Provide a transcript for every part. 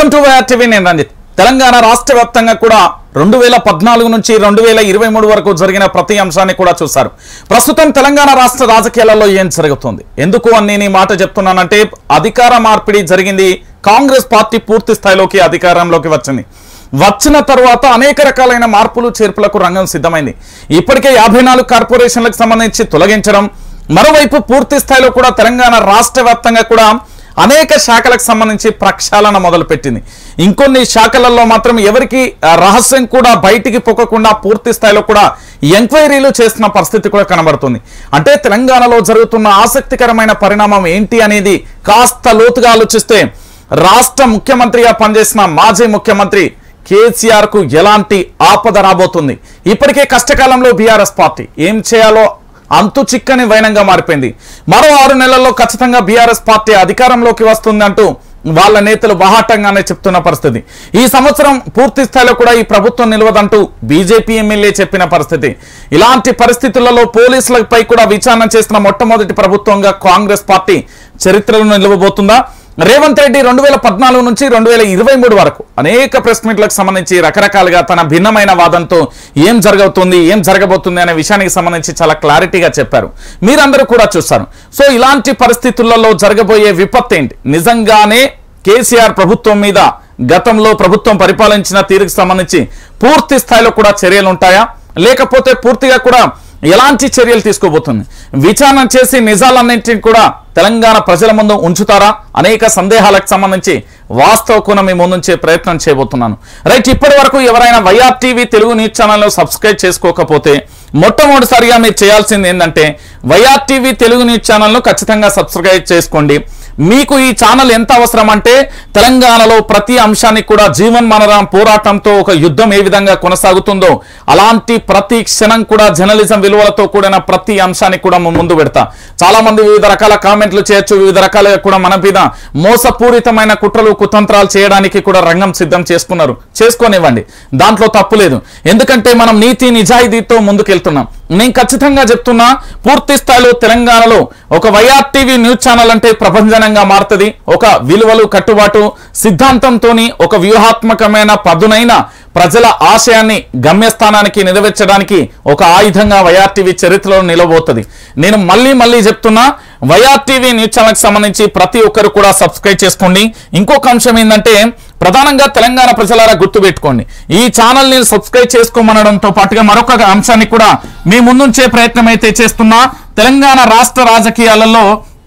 welcome to YR TV నేను రంజిత్ తెలంగాణ రాష్ట్ర వ్యాప్తంగా కూడా రెండు వేల పద్నాలుగు నుంచి రెండు వేల ఇరవై మూడు వరకు జరిగిన ప్రతి అంశాన్ని కూడా చూశారు ప్రస్తుతం తెలంగాణ రాష్ట్ర రాజకీయాలలో ఏం జరుగుతుంది ఎందుకు అని నేను ఈ మాట చెప్తున్నానంటే అధికార మార్పిడి జరిగింది కాంగ్రెస్ పార్టీ పూర్తి స్థాయిలోకి అధికారంలోకి వచ్చింది వచ్చిన తర్వాత అనేక రకాలైన మార్పులు చేర్పులకు రంగం సిద్ధమైంది ఇప్పటికే యాభై నాలుగు కార్పొరేషన్లకు సంబంధించి తొలగించడం మరోవైపు పూర్తి స్థాయిలో కూడా తెలంగాణ రాష్ట్ర వ్యాప్తంగా కూడా అనేక శాఖలకు సంబంధించి ప్రక్షాళన మొదలుపెట్టింది ఇంకొన్ని శాఖలలో మాత్రం ఎవరికి ఆ, రహస్యం కూడా బయటికి పొక్కకుండా పూర్తి స్థాయిలో కూడా ఎంక్వైరీలు చేస్తున్న పరిస్థితి కూడా కనబడుతుంది అంటే తెలంగాణలో జరుగుతున్న ఆసక్తికరమైన పరిణామం ఏంటి అనేది కాస్త లోతుగా ఆలోచిస్తే రాష్ట్ర ముఖ్యమంత్రిగా పనిచేసిన మాజీ ముఖ్యమంత్రి కేసీఆర్ కు ఎలాంటి ఆపద రాబోతుంది ఇప్పటికే కష్టకాలంలో బీఆర్ఎస్ పార్టీ ఏం చేయాలో అంతు చిక్కని వైనంగా మారిపోయింది మరో ఆరు నెలల్లో ఖచ్చితంగా బీఆర్ఎస్ పార్టీ అధికారంలోకి వస్తుందంటూ వాళ్ళ నేతలు బాహాటంగానే చెప్తున్న పరిస్థితి ఈ సంవత్సరం పూర్తి స్థాయిలో కూడా ఈ ప్రభుత్వం నిలవదంటూ బీజేపీ ఎమ్మెల్యే చెప్పిన పరిస్థితి ఇలాంటి పరిస్థితులలో పోలీసులపై కూడా విచారణ చేసిన మొట్టమొదటి ప్రభుత్వంగా కాంగ్రెస్ పార్టీ చరిత్రలో నిలవబోతుందా రేవంత్ రెడ్డి రెండు వేల పద్నాలుగు నుంచి రెండు వేల ఇరవై మూడు వరకు అనేక ప్రెస్ మీట్లకు సంబంధించి రకరకాలుగా తన భిన్నమైన వాదంతో ఏం జరగబోతుంది ఏం జరగబోతుంది అనే విషయానికి సంబంధించి చాలా క్లారిటీగా చెప్పారు మీరందరూ కూడా చూస్తారు సో ఇలాంటి పరిస్థితులలో జరగబోయే విపత్తు ఏంటి నిజంగానే కేసీఆర్ ప్రభుత్వం మీద గతంలో ప్రభుత్వం పరిపాలించిన తీరుకు సంబంధించి పూర్తి స్థాయిలో కూడా చర్యలు ఉంటాయా లేకపోతే పూర్తిగా కూడా ఎలాంటి చర్యలు తీసుకోబోతుంది విచారణ చేసి నిజాలన్నింటినీ కూడా తెలంగాణ ప్రజల ముందు ఉంచుతారా అనేక సందేహాలకు సంబంధించి వాస్తవ కోణం మీ ముందుంచే ప్రయత్నం చేయబోతున్నాను రైట్ ఇప్పటి వరకు ఎవరైనా వైఆర్ టీవీ తెలుగు న్యూస్ ఛానల్లో సబ్స్క్రైబ్ చేసుకోకపోతే మొట్టమొదటిసారిగా మీరు చేయాల్సింది ఏంటంటే వైఆర్ టీవీ తెలుగు న్యూస్ ఛానల్ను ఖచ్చితంగా సబ్స్క్రైబ్ చేసుకోండి మీకు ఈ ఛానల్ ఎంత అవసరం అంటే తెలంగాణలో ప్రతి అంశానికి కూడా జీవన్ మనరం పోరాటంతో ఒక యుద్ధం ఏ విధంగా కొనసాగుతుందో అలాంటి ప్రతి క్షణం కూడా జర్నలిజం విలువలతో కూడిన ప్రతి అంశానికి కూడా మేము ముందు పెడతా చాలా మంది వివిధ రకాల కామెంట్లు చేయొచ్చు వివిధ రకాలుగా కూడా మన మీద మోసపూరితమైన కుట్రలు కుతంత్రాలు చేయడానికి కూడా రంగం సిద్ధం చేసుకున్నారు చేసుకోనివ్వండి దాంట్లో తప్పు లేదు ఎందుకంటే మనం నీతి నిజాయితీతో ముందుకెళ్తున్నాం నేను ఖచ్చితంగా చెప్తున్నా పూర్తి స్థాయిలో తెలంగాణలో ఒక వైఆర్ టీవీ న్యూస్ ఛానల్ అంటే ప్రభంజనంగా మారుతుంది ఒక విలువలు కట్టుబాటు సిద్ధాంతంతోని ఒక వ్యూహాత్మకమైన పదునైన ప్రజల ఆశయాన్ని గమ్యస్థానానికి నెరవేర్చడానికి ఒక ఆయుధంగా వైఆర్ టీవీ చరిత్రలో నిలబోతుంది నేను మళ్ళీ మళ్ళీ చెప్తున్నా వైఆర్ టీవీ న్యూస్ ఛానల్కి సంబంధించి ప్రతి ఒక్కరు కూడా సబ్స్క్రైబ్ చేసుకోండి ఇంకొక అంశం ఏంటంటే ప్రధానంగా తెలంగాణ ప్రజలారా గుర్తుపెట్టుకోండి ఈ ఛానల్ ని సబ్స్క్రైబ్ చేసుకోమనడంతో పాటుగా మరొక అంశాన్ని కూడా మీ ముందుంచే ప్రయత్నం అయితే చేస్తున్నా తెలంగాణ రాష్ట్ర రాజకీయాలలో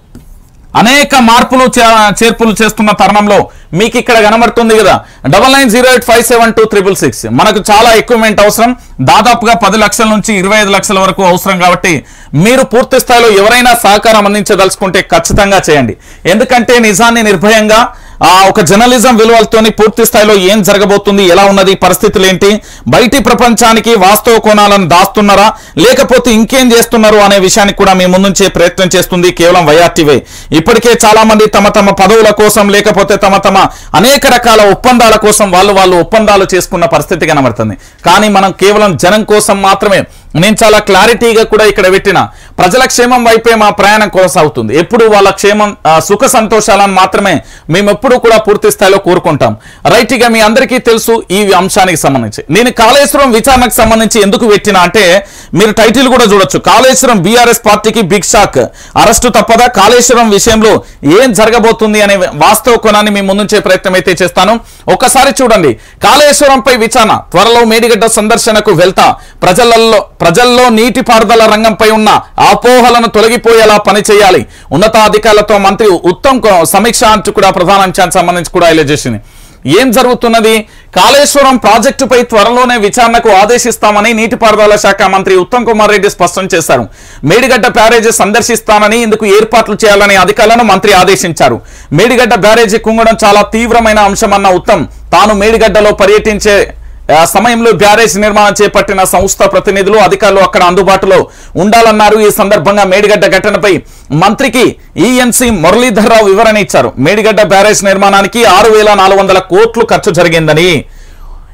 అనేక మార్పులు చే- చేర్పులు చేస్తున్న తరుణంలో మీకు ఇక్కడ కనబడుతుంది కదా double nine zero eight five seven two triple six మనకు చాలా ఎక్విప్మెంట్ అవసరం దాదాపుగా పది లక్షల నుంచి ఇరవై ఐదు లక్షల వరకు అవసరం కాబట్టి మీరు పూర్తి స్థాయిలో ఎవరైనా సహకారం అందించదలుచుకుంటే ఖచ్చితంగా చేయండి ఎందుకంటే నిజాన్ని నిర్భయంగా ఆ ఒక జర్నలిజం విలువలతోని పూర్తి స్థాయిలో ఏం జరగబోతుంది ఎలా ఉన్నది పరిస్థితులు ఏంటి బయటి ప్రపంచానికి వాస్తవ కోణాలను దాస్తున్నారా లేకపోతే ఇంకేం చేస్తున్నారు అనే విషయాన్ని కూడా మీ ముందుంచే ప్రయత్నం చేస్తుంది కేవలం వైఆర్టీవే ఇప్పటికే చాలా మంది తమ తమ పదవుల కోసం లేకపోతే తమ తమ అనేక రకాల ఒప్పందాల కోసం వాళ్ళు వాళ్ళు ఒప్పందాలు చేసుకున్న పరిస్థితి కనబడుతుంది కానీ మనం కేవలం జనం కోసం మాత్రమే నేను చాలా క్లారిటీగా కూడా ఇక్కడ పెట్టిన ప్రజల క్షేమం వైపే మా ప్రయాణం కొనసాగుతుంది ఎప్పుడు వాళ్ళ క్షేమం ఆ, సుఖ సంతోషాలను మాత్రమే మేము ఎప్పుడు కూడా పూర్తి స్థాయిలో కోరుకుంటాం రైట్ ఇక మీ అందరికీ తెలుసు ఈ అంశానికి సంబంధించి నేను కాళేశ్వరం విచారణకు సంబంధించి ఎందుకు పెట్టిన అంటే మీరు టైటిల్ కూడా చూడొచ్చు కాళేశ్వరం బీఆర్ఎస్ పార్టీకి బిగ్ షాక్ అరెస్టు తప్పదా కాళేశ్వరం విషయంలో ఏం జరగబోతుంది అనే వాస్తవ కోణాన్ని మీ ముందుంచే ప్రయత్నం అయితే చేస్తాను ఒకసారి చూడండి కాళేశ్వరంపై విచారణ త్వరలో మేడిగడ్డ సందర్శనకు వెళ్తా ప్రజలలో ప్రజల్లో నీటిపారుదల రంగంపై ఉన్న అపోహలను తొలగిపోయేలా పనిచేయాలి ఉన్నతాధికారులతో మంత్రి ఉత్తమ్ కు- సమీక్ష అంటూ కూడా ప్రధాన అంశానికి సంబంధించి కూడా హైలైట్ చేసింది ఏం జరుగుతున్నది కాళేశ్వరం ప్రాజెక్టుపై త్వరలోనే విచారణకు ఆదేశిస్తామని నీటిపారుదల శాఖ మంత్రి ఉత్తమ్ కుమార్ రెడ్డి స్పష్టం చేశారు మేడిగడ్డ బ్యారేజీ సందర్శిస్తానని ఇందుకు ఏర్పాట్లు చేయాలని అధికారులను మంత్రి ఆదేశించారు మేడిగడ్డ బ్యారేజీ కుంగడం చాలా తీవ్రమైన అంశమన్న ఉత్తమ్ తాను మేడిగడ్డలో పర్యటించే ఆ సమయంలో బ్యారేజ్ నిర్మాణం చేపట్టిన సంస్థ ప్రతినిధులు అధికారులు అక్కడ అందుబాటులో ఉండాలన్నారు ఈ సందర్భంగా మేడిగడ్డ ఘటనపై మంత్రికి ఈఎన్సీ మురళీధర్రావు వివరణ ఇచ్చారు మేడిగడ్డ బ్యారేజ్ నిర్మాణానికి ఆరు వేల నాలుగు వందల కోట్లు ఖర్చు జరిగిందని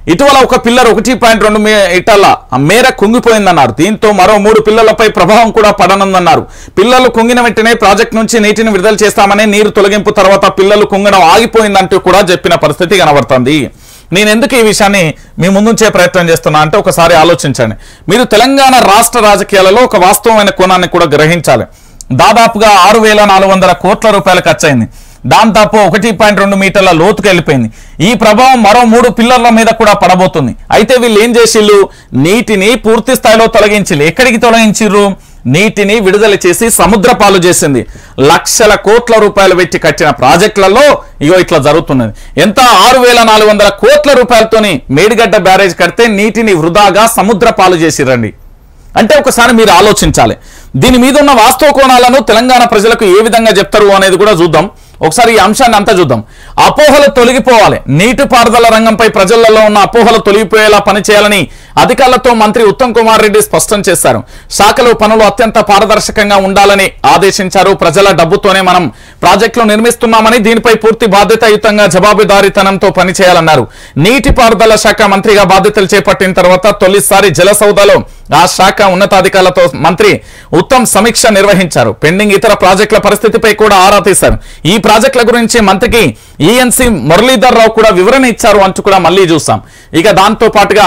ఇటీవల ఒక పిల్లర్ ఒకటి పాయింట్ రెండు మీటర్ల మేర కుంగిపోయిందన్నారు దీంతో మరో మూడు పిల్లలపై ప్రభావం కూడా పడనుందన్నారు పిల్లలు కుంగిన వెంటనే ప్రాజెక్ట్ నుంచి నీటిని విడుదల చేస్తామని నీరు తొలగింపు తర్వాత పిల్లలు కుంగడం ఆగిపోయిందంటూ కూడా చెప్పిన పరిస్థితి కనబడుతుంది నేను ఎందుకు ఈ విషయాన్ని మీ ముందుంచే ప్రయత్నం చేస్తున్నా అంటే ఒకసారి ఆలోచించండి మీరు తెలంగాణ రాష్ట్ర రాజకీయాలలో ఒక వాస్తవమైన కోణాన్ని కూడా గ్రహించాలి దాదాపుగా ఆరు వేల నాలుగు వందల కోట్ల రూపాయలు ఖర్చయింది దాంతో ఒకటి పాయింట్ రెండు మీటర్ల లోతుకు వెళ్ళిపోయింది ఈ ప్రభావం మరో మూడు పిల్లర్ల మీద కూడా పడబోతుంది అయితే వీళ్ళు ఏం చేసిళ్ళు నీటిని పూర్తి స్థాయిలో తొలగించిల్లు ఎక్కడికి తొలగించిర్రు నీటిని విడుదల చేసి సముద్ర పాలు చేసింది లక్షల కోట్ల రూపాయలు పెట్టి కట్టిన ప్రాజెక్టులలో ఇగో ఇట్లా జరుగుతున్నది ఎంత ఆరు వేల నాలుగు వందల కోట్ల రూపాయలతోని మేడిగడ్డ బ్యారేజ్ కడితే నీటిని వృధాగా సముద్ర పాలు చేసిరండి అంటే ఒకసారి మీరు ఆలోచించాలి దీని మీద ఉన్న వాస్తవ కోణాలను తెలంగాణ ప్రజలకు ఏ విధంగా చెప్తారు అనేది కూడా చూద్దాం ఒకసారి ఈ అంశాన్ని అంతా చూద్దాం అపోహలు తొలగిపోవాలి నీటిపారుదల రంగంపై ప్రజలలో ఉన్న అపోహలు తొలగిపోయేలా పనిచేయాలని అధికారులతో మంత్రి ఉత్తమ్ కుమార్ రెడ్డి స్పష్టం చేశారు శాఖలో పనులు అత్యంత పారదర్శకంగా ఉండాలని ఆదేశించారు ప్రజల డబ్బుతోనే మనం ప్రాజెక్టులు నిర్మిస్తున్నామని దీనిపై పూర్తి బాధ్యతాయుతంగా జవాబుదారీతనంతో పనిచేయాలన్నారు నీటిపారుదల శాఖ మంత్రిగా బాధ్యతలు చేపట్టిన తర్వాత తొలిసారి జలసౌదలో ఆ శాఖ ఉన్నతాధికారులతో మంత్రి ఉత్తమ్ సమీక్ష నిర్వహించారు పెండింగ్ ఇతర ప్రాజెక్టుల పరిస్థితిపై కూడా ఆరా తీశారు ఈ ప్రాజెక్టుల గురించి మంత్రికి ఈఎన్సీ మురళీధర్ రావు కూడా వివరణ ఇచ్చారు అంటూ కూడా మళ్ళీ చూసాం ఇక దాంతో పాటుగా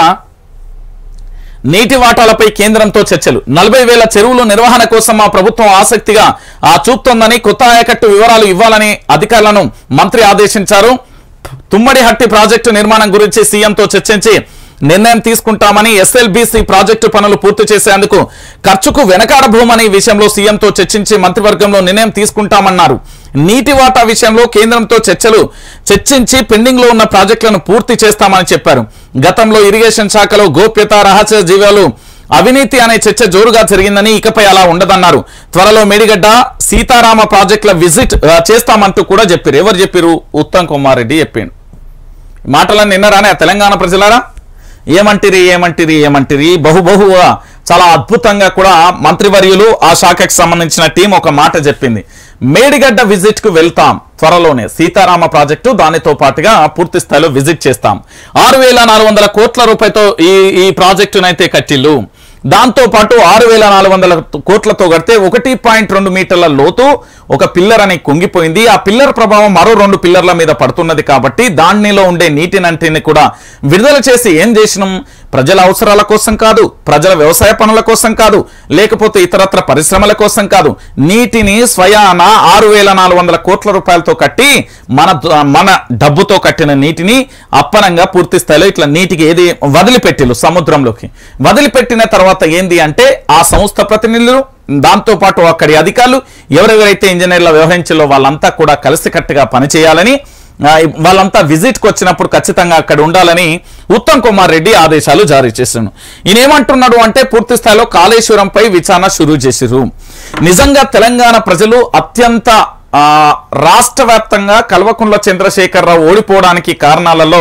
నీటి వాటాలపై కేంద్రంతో చర్చలు నలభై వేల చెరువుల నిర్వహణ కోసం మా ప్రభుత్వం ఆసక్తిగా ఆ చూపుతోందని కొత్త ఆయకట్టు వివరాలు ఇవ్వాలని అధికారులను మంత్రి ఆదేశించారు తుమ్మడి హట్టి ప్రాజెక్టు నిర్మాణం గురించి సీఎంతో చర్చించి నిర్ణయం తీసుకుంటామని ఎస్ఎల్బిసి ప్రాజెక్టు పనులు పూర్తి చేసేందుకు ఖర్చుకు వెనకాడబోమని విషయంలో సీఎంతో చర్చించి మంత్రివర్గంలో నిర్ణయం తీసుకుంటామన్నారు నీటి వాటా విషయంలో కేంద్రంతో చర్చలు చర్చించి పెండింగ్ లో ఉన్న ప్రాజెక్టులను పూర్తి చేస్తామని చెప్పారు గతంలో ఇరిగేషన్ శాఖలో గోప్యత రహస్య జీవాలు అవినీతి అనే చర్చ జోరుగా జరిగిందని ఇకపై అలా ఉండదన్నారు త్వరలో మేడిగడ్డ సీతారామ ప్రాజెక్టుల విజిట్ ఆ, చేస్తామంటూ కూడా చెప్పారు ఎవరు చెప్పారు ఉత్తమ్ కుమార్ రెడ్డి చెప్పిండు మాటలను విన్నారానే ఆ తెలంగాణ ప్రజలారా ఏమంటిరి ఏమంటిరి ఏమంటిరి బహు బహుగా చాలా అద్భుతంగా కూడా మంత్రివర్యులు ఆ శాఖకు సంబంధించిన టీం ఒక మాట చెప్పింది మేడిగడ్డ విజిట్ కు వెళ్తాం త్వరలోనే సీతారామ ప్రాజెక్టు దానితో పాటుగా పూర్తి స్థాయిలో విజిట్ చేస్తాం ఆరు వేల నాలుగు వందల కోట్ల రూపాయలతో ఈ ఈ ప్రాజెక్టునైతే కట్టిల్లు దాంతో పాటు ఆరు వేల నాలుగు వందల కోట్లతో కడితే ఒకటి పాయింట్ రెండు మీటర్ల లోతు ఒక పిల్లర్ అని కుంగిపోయింది ఆ పిల్లర్ ప్రభావం మరో రెండు పిల్లర్ల మీద పడుతున్నది కాబట్టి దానిలో ఉండే నీటినంటిని కూడా విడుదల చేసి ఏం చేసినాం ప్రజల అవసరాల కోసం కాదు ప్రజల వ్యవసాయ పనుల కోసం కాదు లేకపోతే ఇతరత్ర పరిశ్రమల కోసం కాదు నీటిని స్వయాన ఆరు వేల నాలుగు వందల కోట్ల రూపాయలతో కట్టి మన ద- మన డబ్బుతో కట్టిన నీటిని అప్పనంగా పూర్తి స్థాయిలో ఇట్లా నీటికి ఏది వదిలిపెట్టిలు సముద్రంలోకి వదిలిపెట్టిన తర్వాత ఏంది అంటే ఆ సంస్థ ప్రతినిధులు దాంతో పాటు అక్కడి అధికారులు ఎవరెవరైతే ఇంజనీర్ల వ్యవహరించాలో వాళ్ళంతా కూడా కలిసికట్టుగా పనిచేయాలని ఆ, వాళ్ళంతా విజిట్కి వచ్చినప్పుడు ఖచ్చితంగా అక్కడ ఉండాలని ఉత్తమ్ కుమార్ రెడ్డి ఆదేశాలు జారీ చేశాను ఈయన ఏమంటున్నాడు అంటే పూర్తి స్థాయిలో కాళేశ్వరంపై విచారణ షురూ చేసిరు నిజంగా తెలంగాణ ప్రజలు అత్యంత ఆ, రాష్ట్ర వ్యాప్తంగా కల్వకుంట్ల చంద్రశేఖరరావు ఓడిపోవడానికి కారణాలలో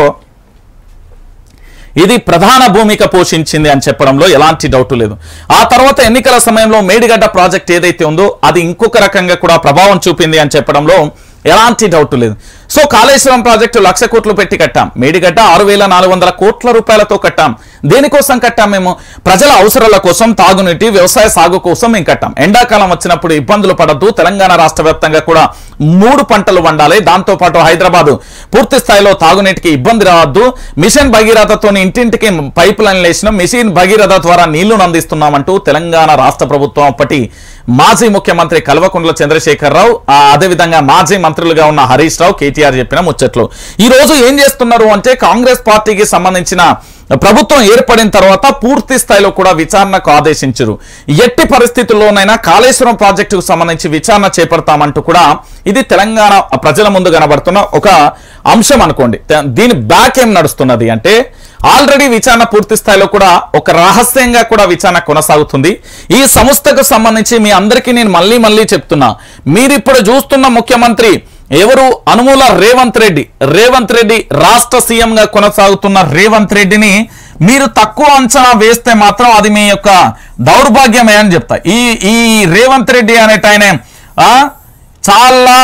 ఇది ప్రధాన భూమిక పోషించింది అని చెప్పడంలో ఎలాంటి డౌట్ లేదు ఆ తర్వాత ఎన్నికల సమయంలో మేడిగడ్డ ప్రాజెక్ట్ ఏదైతే ఉందో అది ఇంకొక రకంగా కూడా ప్రభావం చూపింది అని చెప్పడంలో ఎలాంటి డౌట్ లేదు సో కాళేశ్వరం ప్రాజెక్టు లక్ష కోట్లు పెట్టి కట్టాం మేడిగడ్డ ఆరు వేల నాలుగు వందల కోట్ల రూపాయలతో కట్టాం దేనికోసం కట్టాం మేము ప్రజల అవసరాల కోసం తాగునీటి వ్యవసాయ సాగు కోసం మేము కట్టాం ఎండాకాలం వచ్చినప్పుడు ఇబ్బందులు పడద్దు తెలంగాణ రాష్ట్ర వ్యాప్తంగా కూడా మూడు పంటలు వండాలి దాంతో పాటు హైదరాబాద్ పూర్తి స్థాయిలో తాగునీటికి ఇబ్బంది రావద్దు మిషన్ భగీరథతో ఇంటింటికి పైప్ లైన్ వేసిన మిషన్ భగీరథ ద్వారా నీళ్లు అందిస్తున్నామంటూ తెలంగాణ రాష్ట్ర ప్రభుత్వం అప్పటి మాజీ ముఖ్యమంత్రి కల్వకుంట్ల చంద్రశేఖరరావు ఆ, అదేవిధంగా మాజీ మంత్రులుగా ఉన్న హరీష్ రావు కేటీఆర్ చెప్పిన ముచ్చట్లు ఈ రోజు ఏం చేస్తున్నారు అంటే కాంగ్రెస్ పార్టీకి సంబంధించిన ప్రభుత్వం ఏర్పడిన తర్వాత పూర్తి స్థాయిలో కూడా విచారణకు ఆదేశించరు ఎట్టి పరిస్థితుల్లోనైనా కాళేశ్వరం ప్రాజెక్టుకు సంబంధించి విచారణ చేపడతామంటూ కూడా ఇది తెలంగాణ ప్రజల ముందు కనబడుతున్న ఒక అంశం అనుకోండి తే- దీని బ్యాక్ ఏం నడుస్తున్నది అంటే ఆల్రెడీ విచారణ పూర్తి స్థాయిలో కూడా ఒక రహస్యంగా కూడా విచారణ కొనసాగుతుంది ఈ సంస్థకు సంబంధించి మీ అందరికీ నేను మళ్ళీ మళ్ళీ చెప్తున్నా మీరిప్పుడు చూస్తున్న ముఖ్యమంత్రి ఎవరు అనుమూల రేవంత్ రెడ్డి రేవంత్ రెడ్డి రాష్ట్ర సీఎం గా కొనసాగుతున్న రేవంత్ రెడ్డిని మీరు తక్కువ అంచనా వేస్తే మాత్రం అది మీ యొక్క దౌర్భాగ్యమే అని చెప్తా ఈ ఈ రేవంత్ రెడ్డి అనేట ఆయన ఆ, చాలా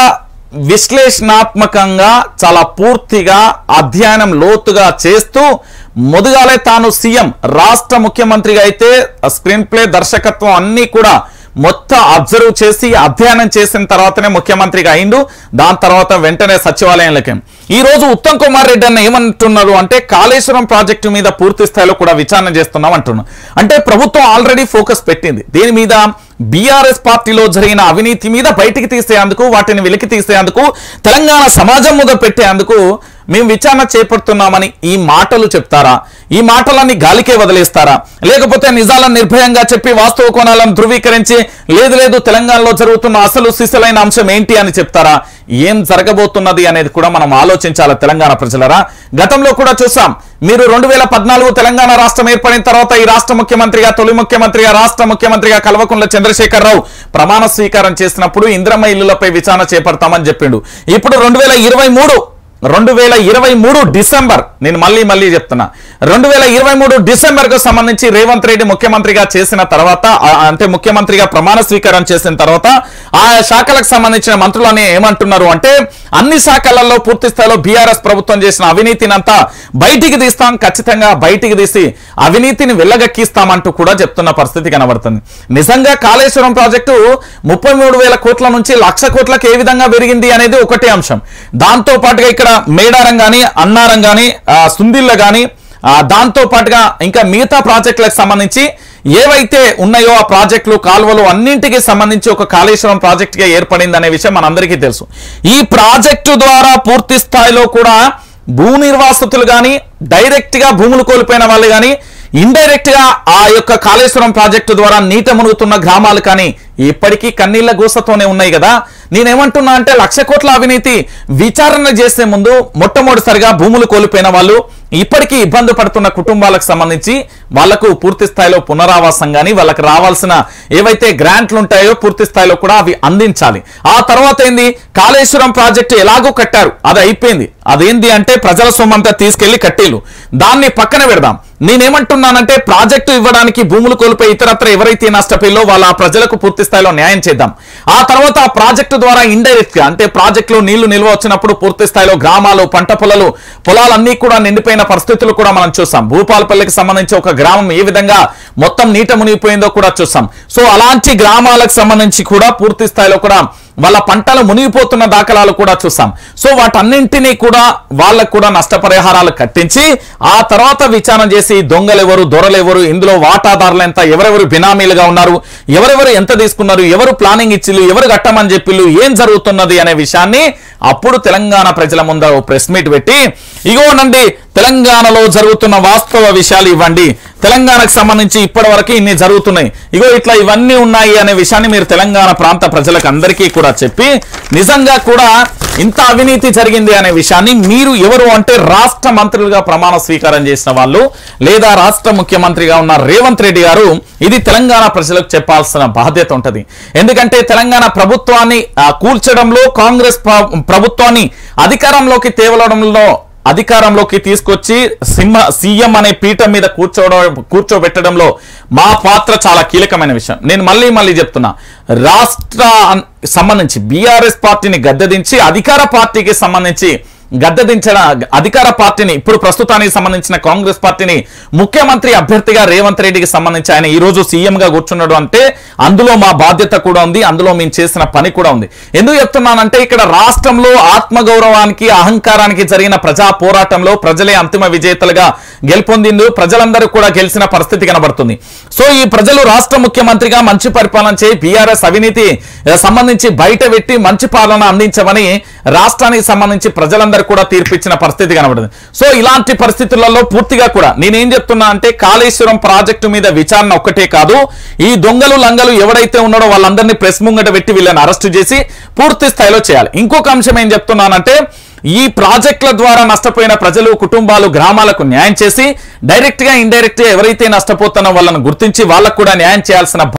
విశ్లేషణాత్మకంగా చాలా పూర్తిగా అధ్యయనం లోతుగా చేస్తూ మొదగాలే తాను సీఎం రాష్ట్ర ముఖ్యమంత్రిగా అయితే స్క్రీన్ ప్లే దర్శకత్వం అన్నీ కూడా మొత్తం అబ్జర్వ్ చేసి అధ్యయనం చేసిన తర్వాతనే ముఖ్యమంత్రిగా అయిండు దాని తర్వాత వెంటనే సచివాలయంలోకి ఈ రోజు ఉత్తమ్ కుమార్ రెడ్డి అన్న ఏమంటున్నారు అంటే కాళేశ్వరం ప్రాజెక్టు మీద పూర్తి స్థాయిలో కూడా విచారణ చేస్తున్నాం అంటున్నారు అంటే ప్రభుత్వం ఆల్రెడీ ఫోకస్ పెట్టింది దీని మీద బీఆర్ఎస్ పార్టీలో జరిగిన అవినీతి మీద బయటికి తీసేందుకు వాటిని వెలికి తీసేందుకు తెలంగాణ సమాజం మీద పెట్టేందుకు మేము విచారణ చేపడుతున్నామని ఈ మాటలు చెప్తారా ఈ మాటలన్నీ గాలికే వదిలేస్తారా లేకపోతే నిజాలను నిర్భయంగా చెప్పి వాస్తవ కోణాలను ధృవీకరించి లేదు లేదు తెలంగాణలో జరుగుతున్న అసలు సిసలైన అంశం ఏంటి అని చెప్తారా ఏం జరగబోతున్నది అనేది కూడా మనం ఆలోచించాలి తెలంగాణ ప్రజలరా గతంలో కూడా చూసాం మీరు రెండు వేల పద్నాలుగు తెలంగాణ రాష్ట్రం ఏర్పడిన తర్వాత ఈ రాష్ట్ర ముఖ్యమంత్రిగా తొలి ముఖ్యమంత్రిగా రాష్ట్ర ముఖ్యమంత్రిగా కల్వకుంట్ల చంద్రశేఖరరావు ప్రమాణ స్వీకారం చేసినప్పుడు ఇంద్రమ్మ ఇల్లులపై విచారణ చేపడతామని చెప్పిండు ఇప్పుడు రెండు వేల ఇరవై మూడు రెండు వేల ఇరవై మూడు డిసెంబర్ నేను మళ్ళీ మళ్ళీ చెప్తున్నా రెండు వేల ఇరవై మూడు డిసెంబర్ కు సంబంధించి రేవంత్ రెడ్డి ముఖ్యమంత్రిగా చేసిన తర్వాత ఆ, అంటే ముఖ్యమంత్రిగా ప్రమాణ స్వీకారం చేసిన తర్వాత ఆ శాఖలకు సంబంధించిన మంత్రులని ఏమంటున్నారు అంటే అన్ని శాఖలలో పూర్తి స్థాయిలో బీఆర్ఎస్ ప్రభుత్వం చేసిన అవినీతిని అంతా బయటికి తీస్తాం ఖచ్చితంగా బయటికి తీసి అవినీతిని వెళ్ళగక్కిస్తామంటూ కూడా చెప్తున్న పరిస్థితి కనబడుతుంది నిజంగా కాళేశ్వరం ప్రాజెక్టు ముప్పై మూడు వేల కోట్ల నుంచి లక్ష కోట్లకు ఏ విధంగా పెరిగింది అనేది ఒకటే అంశం దాంతో పాటుగా ఇక్కడ మేడారం గాని అన్నారం గాని ఆ, సుందిళ్ళ గాని ఆ, దాంతో పాటుగా ఇంకా మిగతా ప్రాజెక్టులకు సంబంధించి ఏవైతే ఉన్నాయో ఆ ప్రాజెక్టులు కాలువలు అన్నింటికి సంబంధించి ఒక కాళేశ్వరం ప్రాజెక్ట్ గా ఏర్పడింది అనే విషయం మనందరికీ తెలుసు ఈ ప్రాజెక్టు ద్వారా పూర్తి స్థాయిలో కూడా భూ నిర్వాసితులు కానీ డైరెక్ట్ గా భూములు కోల్పోయిన వాళ్ళు కానీ ఇండైరెక్ట్ గా ఆ యొక్క కాళేశ్వరం ప్రాజెక్టు ద్వారా నీట మునుగుతున్న గ్రామాలు కానీ ఇప్పటికీ కన్నీళ్ల గూసతోనే ఉన్నాయి కదా నేనేమంటున్నా అంటే లక్ష కోట్ల అవినీతి విచారణ చేసే ముందు మొట్టమొదటిసారిగా భూములు కోల్పోయిన వాళ్ళు ఇప్పటికీ ఇబ్బంది పడుతున్న కుటుంబాలకు సంబంధించి వాళ్లకు పూర్తి స్థాయిలో పునరావాసం కానీ వాళ్ళకి రావాల్సిన ఏవైతే గ్రాంట్లు ఉంటాయో పూర్తి స్థాయిలో కూడా అవి అందించాలి ఆ తర్వాత ఏంది కాళేశ్వరం ప్రాజెక్టు ఎలాగో కట్టారు అది అయిపోయింది అదేంది అంటే ప్రజల సొమ్మంతా తీసుకెళ్లి కట్టేలు దాన్ని పక్కన పెడదాం నేనేమంటున్నానంటే ప్రాజెక్టు ఇవ్వడానికి భూములు కోల్పోయి ఇతరత్ర ఎవరైతే నష్టపోయిలో వాళ్ళ ఆ ప్రజలకు పూర్తి స్థాయిలో న్యాయం చేద్దాం ఆ తర్వాత ఆ ప్రాజెక్టు ద్వారా ఇండైరెక్ట్ గా అంటే ప్రాజెక్టులో నీళ్లు నిల్వ వచ్చినప్పుడు పూర్తి స్థాయిలో గ్రామాలు పంట పొలాలు పొలాలన్నీ కూడా నిండిపోయిన పరిస్థితులు కూడా మనం చూసాం భూపాలపల్లికి సంబంధించి ఒక గ్రామం ఏ విధంగా మొత్తం నీట మునిగిపోయిందో కూడా చూసాం సో అలాంటి గ్రామాలకు సంబంధించి కూడా పూర్తి స్థాయిలో కూడా వాళ్ళ పంటలు మునిగిపోతున్న దాఖలాలు కూడా చూసాం సో వాటన్నింటినీ కూడా వాళ్ళకు కూడా నష్టపరిహారాలు కట్టించి ఆ తర్వాత విచారణ చేసి దొంగలు ఎవరు దొరలు ఎవరు ఇందులో వాటాదారులు ఎంత ఎవరెవరు బినామీలుగా ఉన్నారు ఎవరెవరు ఎంత తీసుకున్నారు ఎవరు ప్లానింగ్ ఇచ్చిళ్ళు ఎవరు కట్టమని చెప్పిళ్ళు ఏం జరుగుతున్నది అనే విషయాన్ని అప్పుడు తెలంగాణ ప్రజల ముందర ఓ ప్రెస్ మీట్ పెట్టి ఇగోనండి తెలంగాణలో జరుగుతున్న వాస్తవ విషయాలు ఇవ్వండి తెలంగాణకు సంబంధించి ఇప్పటి వరకు ఇన్ని జరుగుతున్నాయి ఇగో ఇట్లా ఇవన్నీ ఉన్నాయి అనే విషయాన్ని మీరు తెలంగాణ ప్రాంత ప్రజలకు అందరికీ కూడా చెప్పి నిజంగా కూడా ఇంత అవినీతి జరిగింది అనే విషయాన్ని మీరు ఎవరు అంటే రాష్ట్ర మంత్రులుగా ప్రమాణ స్వీకారం చేసిన వాళ్ళు లేదా రాష్ట్ర ముఖ్యమంత్రిగా ఉన్న రేవంత్ రెడ్డి గారు ఇది తెలంగాణ ప్రజలకు చెప్పాల్సిన బాధ్యత ఉంటది ఎందుకంటే తెలంగాణ ప్రభుత్వాన్ని ఆ, కూల్చడంలో కాంగ్రెస్ ప్ర- ప్రభుత్వాన్ని అధికారంలోకి తేవడంలో అధికారంలోకి తీసుకొచ్చి సింహ సీఎం అనే పీఠం మీద కూర్చోవడం కూర్చోబెట్టడంలో మా పాత్ర చాలా కీలకమైన విషయం నేను మళ్ళీ మళ్ళీ చెప్తున్నా రాష్ట్ర అన్- సంబంధించి బీఆర్ఎస్ పార్టీని గద్దెదించి అధికార పార్టీకి సంబంధించి గద్దెదించిన అధికార పార్టీని ఇప్పుడు ప్రస్తుతానికి సంబంధించిన కాంగ్రెస్ పార్టీని ముఖ్యమంత్రి అభ్యర్థిగా రేవంత్ రెడ్డికి సంబంధించి ఆయన ఈ రోజు సీఎం గా కూర్చున్నాడు అంటే అందులో మా బాధ్యత కూడా ఉంది అందులో మేము చేసిన పని కూడా ఉంది ఎందుకు చెప్తున్నానంటే ఇక్కడ రాష్ట్రంలో ఆత్మగౌరవానికి అహంకారానికి జరిగిన ప్రజా పోరాటంలో ప్రజలే అంతిమ విజేతలుగా గెలుపొందిండు ప్రజలందరూ కూడా గెలిచిన పరిస్థితి కనబడుతుంది సో ఈ ప్రజలు రాష్ట్ర ముఖ్యమంత్రిగా మంచి పరిపాలన చేయి బీఆర్ఎస్ అవినీతి ఆ, సంబంధించి బయట పెట్టి మంచి పాలన అందించమని రాష్ట్రానికి సంబంధించి ప్రజలందరూ కూడా తీర్పిచ్చిన పరిస్థితి కనబడుతుంది సో ఇలాంటి పరిస్థితులలో పూర్తిగా కూడా నేనేం చెప్తున్నా అంటే కాళేశ్వరం ప్రాజెక్టు మీద విచారణ ఒక్కటే కాదు ఈ దొంగలు లంగలు ఎవడైతే ఉన్నాడో వాళ్ళందరినీ ప్రెస్ ముంగట పెట్టి వీళ్ళని అరెస్ట్ చేసి పూర్తి స్థాయిలో చేయాలి ఇంకొక అంశం ఏం చెప్తున్నానంటే ఈ ప్రాజెక్టుల ద్వారా నష్టపోయిన ప్రజలు కుటుంబాలు గ్రామాలకు న్యాయం చేసి డైరెక్ట్ గా ఇండైరెక్ట్ గా ఎవరైతే నష్టపోతున్న వాళ్ళని గుర్తించి వాళ్ళకు కూడా న్యాయం చేయాల్సిన